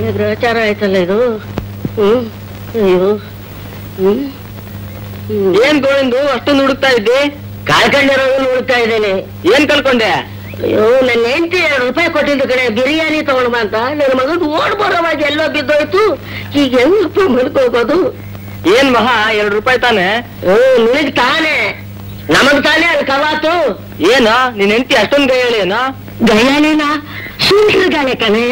ಗ್ರಹಚಾರ ಆಯ್ತಲ್ಲ ಇದು ಹ್ಮ್ ಅಯ್ಯೋ ಹ್ಮ್ ಏನ್ ಗೋವಿಂದು ಅಷ್ಟೊಂದು ಹುಡುಕ್ತಾ ಇದ್ದಿ ಕಳ್ಕೊಂಡಿರೋದು ನೋಡ್ತಾ ಇದ್ದೇನೆ ಏನ್ ಕಳ್ಕೊಂಡೆ ಅಯ್ಯೋ ನನ್ನ ಹೆಂಡತಿ ಎರಡು ರೂಪಾಯಿ ಕೊಟ್ಟಿದ್ದು ಕಡೆ ಬಿರಿಯಾನಿ ತಗೊಂಡ್ ಬಾ ಅಂತ ನನ್ನ ಮಗದು ಓಡ್ ಬರೋವಾಗಿ ಎಲ್ಲೋ ಬಿದ್ದೋಯ್ತು ಈಗ ಹೆಂಗಪ್ಪ ಮಲ್ಕೋಗೋದು ಏನ್ ಮಹಾ ಎರಡ್ ರೂಪಾಯಿ ತಾನೆ ಹ್ಮ್ ನಿನಗ್ ತಾನೇ ನಮಗ್ ತಾನೇ ಅಲ್ಲಿ ಕವಾತು ಏನ ನಿನ್ ಹೆಂಡತಿ ಅಷ್ಟೊಂದ್ ಕೈ ಹೇಳಿ ಏನೋ ಗಯಾನೇನ ಸುಂಟ್ರಗಾಳೆ ಕಣಯ್ಯ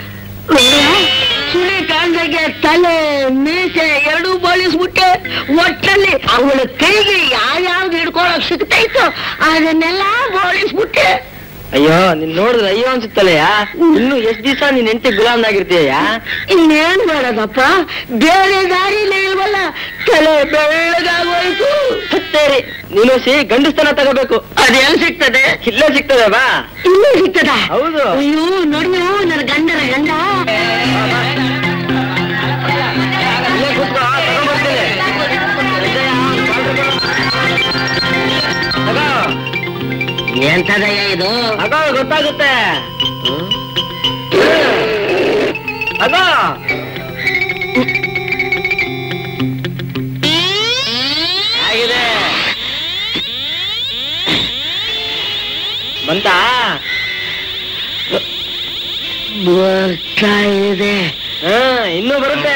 ಸುಳಿ ಕಾಣ್ದಾಗೆ ತಲೆ ಮೀಸೆ ಎರಡೂ ಬೋಳಿಸ್ಬಿಟ್ಟೆ ಒಟ್ಟಲ್ಲಿ ಅವಳ ಕೈಗೆ ಯಾವ್ಯಾವ್ದು ಹಿಡ್ಕೊಳಕ್ ಸಿಗ್ತೈತೋ ಅದನ್ನೆಲ್ಲ ಬೋಳಿಸ್ಬಿಟ್ಟೆ ಅಯ್ಯೋ ನಿನ್ ನೋಡಿದ್ರೆ ಅಯ್ಯೋ ಅನ್ಸುತ್ತಲ್ಲಯ್ಯ ಇನ್ನು ಎಷ್ಟ್ ದಿವಸ ನಿನ್ ಹೆಂಡತಿ ಗುಲಾಮ್ನಾಗಿರ್ತೀಯ ಇನ್ನೇನ್ ಮಾಡೋದಪ್ಪ ಬೇರೆ ದಾರಿಲೇ ಇಲ್ವಲ್ಲ ತಲೆ ಬೆಳ್ಳಗಾಗೋಯ್ತು ಸತ್ತೇರಿ ನೀನು ಸಿ ಗಂಡಸ್ತನ ತಗೋಬೇಕು ಅದೆಲ್ಲ ಸಿಗ್ತದೆ ಇಲ್ಲೇ ಸಿಗ್ತದೆ ಬಾ ಇನ್ನೂ ಸಿಗ್ತದ ಹೌದು. ಅಯ್ಯೋ ನೋಡು ನನ್ನ ಗಂಡನ ಗಂಡ ಇಲ್ಲೇ ಕೂತ್ಕೋ, ತಗೊಂಡ್ಬರ್ತೀನಿ. ತಗೋ, ಎಂತದಯ್ಯ ಇದು ತಗೋ, ಗೊತ್ತಾಗುತ್ತೆ ತಗೋ. ಆಗಿದೆ ಬಂತಾ ಬರ್ತಾ ಇದೆ ಹಾ ಇನ್ನೂ ಬರುತ್ತೆ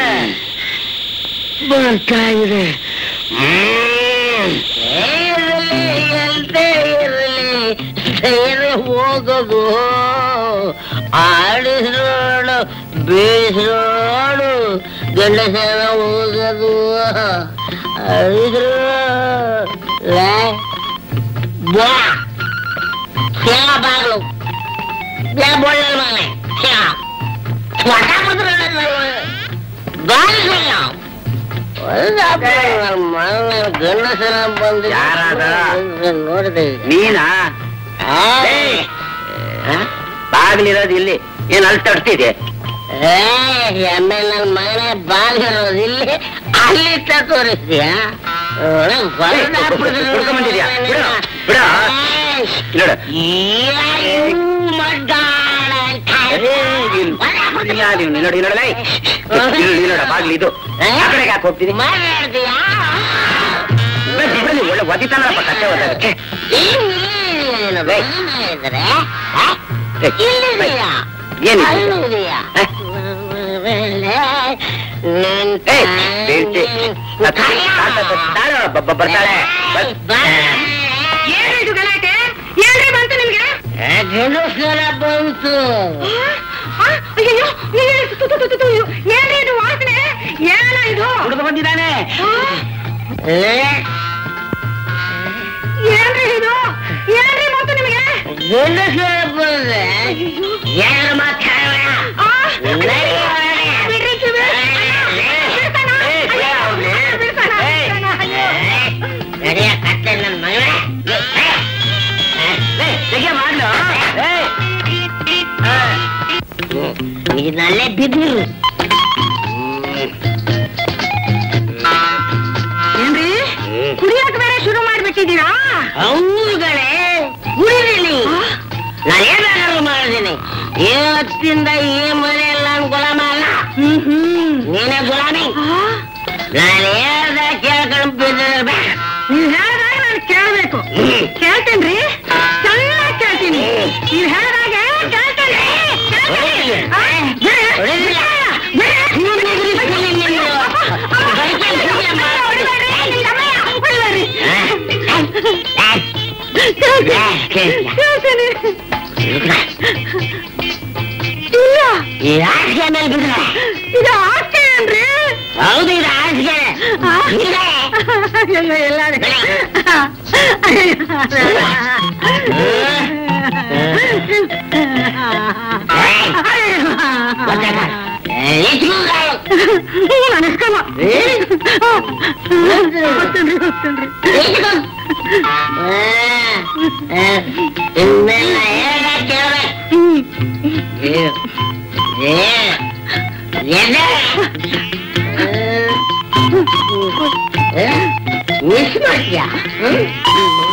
ಬರ್ತಾ ಇದೆ ಇರಲಿ ಎಲ್ದೇ ಇರಲಿ ಸೇರಿ ಹೋಗೋದು ಆಡಿಸ್ರೋಳು ಬೀಸ್ರೋಳು ಗಂಡಸರ ಹೋಗೋದು ಆಡಿದ್ರು ಬಾ ಸೇವ ಬಾಗ್ಲು ಯಾ ಬೋಳ ಮಗನೇ ಸೇವ ಹೊಟ್ಟ ಬಾರಿಸಲ್ಲ ಗಂಡಸರ ಬಂದು ಯಾರಾದ? ನೋಡಿದೆ ನೀನಾ ಬಾಗ್ಲಿರೋದು ಇಲ್ಲಿ ಏನ್ ಅಲ್ಲಿ ತಡ್ತಿದೆ ಆಮೇಲೆ ನನ್ನ ಮಗನೇ ಬಾಗಿರೋದು ಇಲ್ಲಿ ಅಲ್ಲಿ ತೋರಿಸ್ತೀಯ ಹುಡ್ಕೊಂಬಂದಿದ್ಯಾ? ಬಿಡು, ಬಿಡು. ನೋಡು. ಇಲ್ಲ, ನೀವು ನಿಲ್ಲೋಡಿ, ನಿಲ್ಲೋಡಿ, ಲೈ. ನಿಲ್ಲು, ನಿಲ್ಲೋಡ, ಬಾಗ್ಲು ಇದು ಆ ಕಡೆಗೆ ಯಾಕೆ ಹೋಗ್ತೀನಿ ಬಿಡಿ, ಬಿಡಿ, ಒಳ್ಳೆ ಒದಿತಾನಪ್ಪ ಕತ್ತೆ ಓದೋದಕ್ಕೆ ಏನಿದೆ? ಏಯ್, ಬೀಳ್ತಿ. ಅದ್ ತಾತ- ತಾಳು, ಬ- ಬ- ಬರ್ತಾಳೆ ಬರ್- ಏನಿದು ಗಲಾಟೆ ಏನ್ರಿ ಬಂತು ನಿಮ್ಗೆ ಗಂಡಸರ ಬಂತು ಆ, ಅಯ್ಯಯ್ಯೋ, ಅಯ್ಯಯ್ಯೋ, ತು, ತು, ತು, ತು, ತು, ಏನ್ರಿ ಇದು ವಾಸನೆ ಏನ ಇದು ಹುಡುಗ ಬಂದಿದ್ದಾನೆ ಆ, ಏನ್ರಿ ಇದು ಏನ್ರಿ ಬಂತು ನಿಮ್ಗೆ ಗಂಡಸರ ಬಂದ್ರೆ ಯಾರು ಮಾತಾಡೋಣ ಆ, ಬಿಡ್ರಿ ಕಿವಿ. ಬಿಡ್ತಾನ? ಅಯ್ಯೋ, ಬಿಡ್ತಾನ, ಬಿಡ್ತಾನ, ಅಯ್ಯೋ. ನಡೆಯ ಕತ್ತೆ ನನ್ನ ಮಗನೇ ಮಾಡ್ಲು ಏಯ್. ಇದನ್ನಲ್ಲೇ ಬಿದ್ದಿರು ಏನ್ರಿ ಕುಡಿಯೋಕ್ ಬೇರೆ ಶುರು ಮಾಡ್ಬಿಟ್ಟಿದ್ದೀರಾ ಹೌದುಗಳೇ ಕುಡಿದಿನಿ ನಾನೇನಾದ್ರು ಮಾಡಿದ್ದೀನಿ ಇವತ್ತಿಂದ ಈ ಮನೆಯಲ್ಲಿ ನಾನು ಗುಲಾಮ ಅಲ್ಲ ಹ್ಮ್ ಹ್ಮ್ ನೀನೇ ಗುಲಾಮಿ ಆ, ನಾನು ಹೇಳ್ದ ಕೇಳ್ಕೊಂಡು ಬಿದ್ದಿರ್ಬೇಕು ನೀವ್ ಹೇಳ್ದಾಗ ನಾನು ಕೇಳ್ಬೇಕು ಕೇಳ್ತೇನ್ರಿ ಚೆನ್ನಾಗ್ ಕೇಳ್ತೀನಿ ನೀವ್ ಹೇಳ್ದಾಗ ಕೇಳ್ತೇನೆ ಕೇಳ್ತೇನೆ. ಆ, ಬಿಡಿ, ಹೊಡಿಲಿಲ್ಲ. ಬಿಡಿ. ನೀನು ನಿಗ್ರಿಸ್ತೀನಿ ನೀನು. ಬೈಕಲ್ಲಿ ಹಿಡಿಯಮ್ಮ. ಹೊಡಿಬೇಡ್ರಿ, ನಿಮ್ ತಮ್ಮಯ್ಯ, ಹೊಡಿಬೇಡ್ರಿ. ಕೇಳ್ತೇನೆ. ಇಲ್ಲ ಯಾಕೆ ಮೇಲೆ ಬಿಡ್ರೆ ಇದು ಆಸ್ತಿ ಏನ್ರಿ ಹೌದು ಇದು ಹಾಸಿಗೆ ಆ? ಇದೆ. ಅಯ್ಯೋ, ಎಲ್ಲ ಅನಿಸ್ಕಲ್ಲ ಹೋಗ್ತೇನ್ರಿ ಹೋಗ್ತೇನ್ರಿ ಇನ್ನೆಲ್ಲ ಹೇಳ ಕೇಳ್ಬೇಕು ಮಿಸ್ ಮಾಡ್ತೀಯಾ